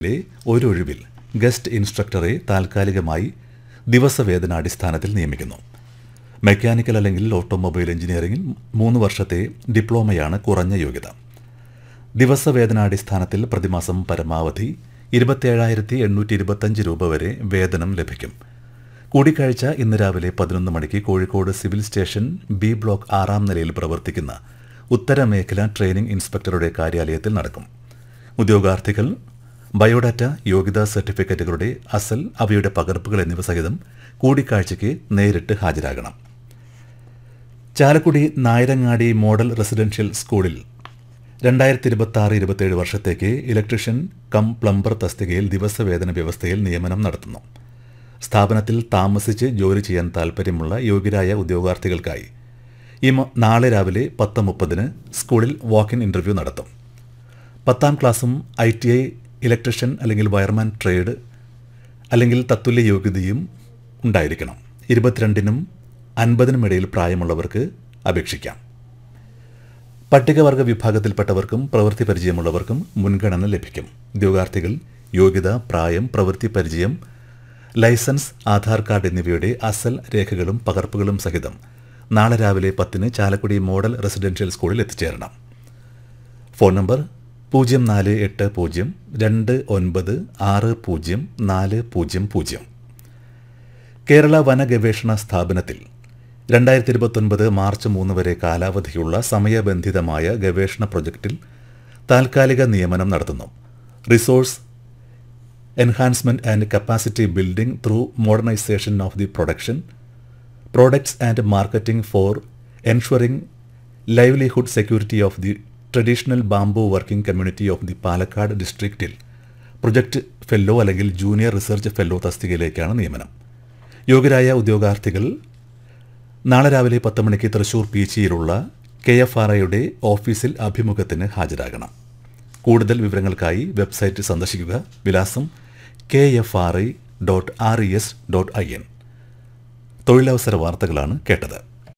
ലെ ഒരൊഴിവിൽ ഗസ്റ്റ് ഇൻസ്ട്രക്ടറെ താൽക്കാലികമായി ദിവസവേതനാടിസ്ഥാനത്തിൽ നിയമിക്കുന്നു മെക്കാനിക്കൽ അല്ലെങ്കിൽ ഓട്ടോമൊബൈൽ എഞ്ചിനീയറിംഗിൽ മൂന്ന് വർഷത്തെ ഡിപ്ലോമയാണ് കുറഞ്ഞ യോഗ്യത ദിവസവേതനാടിസ്ഥാനത്തിൽ പ്രതിമാസം പരമാവധി ഇരുപത്തിയേഴായിരത്തി എണ്ണൂറ്റി ഇരുപത്തഞ്ച് രൂപ വരെ വേതനം ലഭിക്കും കൂടിക്കാഴ്ച ഇന്ന് രാവിലെ പതിനൊന്ന് മണിക്ക് Kozhikode civil station B block ആറാം നിലയിൽ പ്രവർത്തിക്കുന്ന ഉത്തരമേഖല ട്രെയിനിംഗ് ഇൻസ്പെക്ടറുടെ കാര്യാലയത്തിൽ നടക്കും ഉദ്യോഗാർത്ഥികൾ ബയോഡാറ്റ യോഗ്യതാ സർട്ടിഫിക്കറ്റുകളുടെ അസൽ അവയുടെ പകർപ്പുകൾ എന്നിവ സഹിതം കൂടിക്കാഴ്ചയ്ക്ക് നേരിട്ട് ഹാജരാകണം ചാലക്കുടി നായരങ്ങാടി മോഡൽ റെസിഡൻഷ്യൽ സ്കൂളിൽ രണ്ടായിരത്തി ഇരുപത്തി ആറ് ഇരുപത്തേഴ് വർഷത്തേക്ക് ഇലക്ട്രീഷ്യൻ കം പ്ലംബർ തസ്തികയിൽ ദിവസവേതന വ്യവസ്ഥയിൽ നിയമനം നടത്തുന്നു സ്ഥാപനത്തിൽ താമസിച്ച് ജോലി ചെയ്യാൻ താൽപ്പര്യമുള്ള യോഗ്യരായ ഉദ്യോഗാർത്ഥികൾക്കായി ഈ മ- നാളെ രാവിലെ പത്ത് മുപ്പതിന് സ്കൂളിൽ വാക്ക് ഇൻ ഇൻ്റർവ്യൂ നടത്തും പത്താം ക്ലാസ്സും ഐ ടി ഐ ഇലക്ട്രീഷ്യൻ അല്ലെങ്കിൽ വയർമാൻ ട്രേഡ് അല്ലെങ്കിൽ തത്തുല്യ യോഗ്യതയും ഉണ്ടായിരിക്കണം ഇരുപത്തിരണ്ടിനും അൻപതിനും ഇടയിൽ പ്രായമുള്ളവർക്ക് അപേക്ഷിക്കാം പട്ടികവർഗ വിഭാഗത്തിൽപ്പെട്ടവർക്കും പ്രവൃത്തി പരിചയമുള്ളവർക്കും മുൻഗണന ലഭിക്കും ഉദ്യോഗാർത്ഥികൾ യോഗ്യത പ്രായം പ്രവൃത്തി പരിചയം ലൈസൻസ് ആധാർ കാർഡ് എന്നിവയുടെ അസൽ രേഖകളും പകർപ്പുകളും സഹിതം നാളെ രാവിലെ പത്തിന് ചാലക്കുടി മോഡൽ റെസിഡൻഷ്യൽ സ്കൂളിൽ എത്തിച്ചേരണം ഫോൺ നമ്പർ പൂജ്യം നാല് എട്ട് പൂജ്യം രണ്ട് ഒൻപത് ആറ് പൂജ്യം നാല് പൂജ്യം പൂജ്യം കേരള വന ഗവേഷണ സ്ഥാപനത്തിൽ രണ്ടായിരത്തി ഇരുപത്തൊൻപത് മാർച്ച് മൂന്ന് വരെ കാലാവധിയുള്ള സമയബന്ധിതമായ ഗവേഷണ പ്രൊജക്റ്റിൽ താൽക്കാലിക നിയമനം നടത്തുന്നു resource enhancement and capacity building through modernisation of the production products and marketing for ensuring livelihood security of the traditional bamboo working community of the Palakkad ഡിസ്ട്രിക്റ്റിൽ പ്രൊജക്ട് ഫെല്ലോ അല്ലെങ്കിൽ ജൂനിയർ റിസർച്ച് ഫെല്ലോ തസ്തികയിലേക്കാണ് നിയമനം യോഗ്യരായ ഉദ്യോഗാർത്ഥികൾ നാളെ രാവിലെ പത്ത് മണിക്ക് തൃശൂർ പീച്ചിയിലുള്ള കെ എഫ് ആർ ഐയുടെ ഓഫീസിൽ അഭിമുഖത്തിന് ഹാജരാകണം കൂടുതൽ വിവരങ്ങൾക്കായി വെബ്സൈറ്റ് സന്ദർശിക്കുക വിലാസം K F R I dot R E S dot I N തൊഴിലവസര വാർത്തകളാണ് കേട്ടത്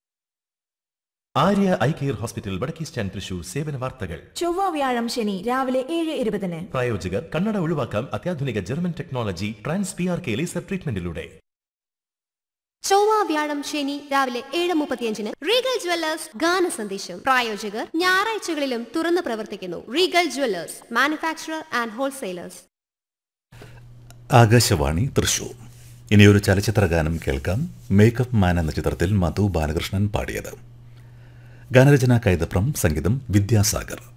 ആര്യ ഐ കെയർ ഹോസ്പിറ്റൽ വടക്കേ സ്റ്റാൻഡ് തൃശൂർ സേവന വാർത്തകൾ ചൊവ്വ വ്യാഴം ശനി രാവിലെ ഏഴ് ഇരുപതിന് പ്രായോജകർ കണ്ണട ഒഴിവാക്കാം അത്യാധുനിക German technology trans P R K laser ട്രീറ്റ്മെന്റിലൂടെ ചൊവ്വ വ്യാഴം ശനി രാവിലെ ഏഴ് മുപ്പത്തിയഞ്ചിന് റീഗൽ ജ്വല്ലേഴ്സ് ഗാന സന്ദേശം പ്രായോജകർ ഞായറാഴ്ചകളിലും തുറന്നു പ്രവർത്തിക്കുന്നു Regal Jewellers manufacturer and wholesalers Akashvani Thrissur ഇനിയൊരു ചലച്ചിത്ര ഗാനം കേൾക്കാം മേക്കപ്പ് മാൻ എന്ന ചിത്രത്തിൽ മധു ബാലകൃഷ്ണൻ പാടിയത് ഗാനരചന കൈതപ്രം സംഗീതം വിദ്യാസാഗർ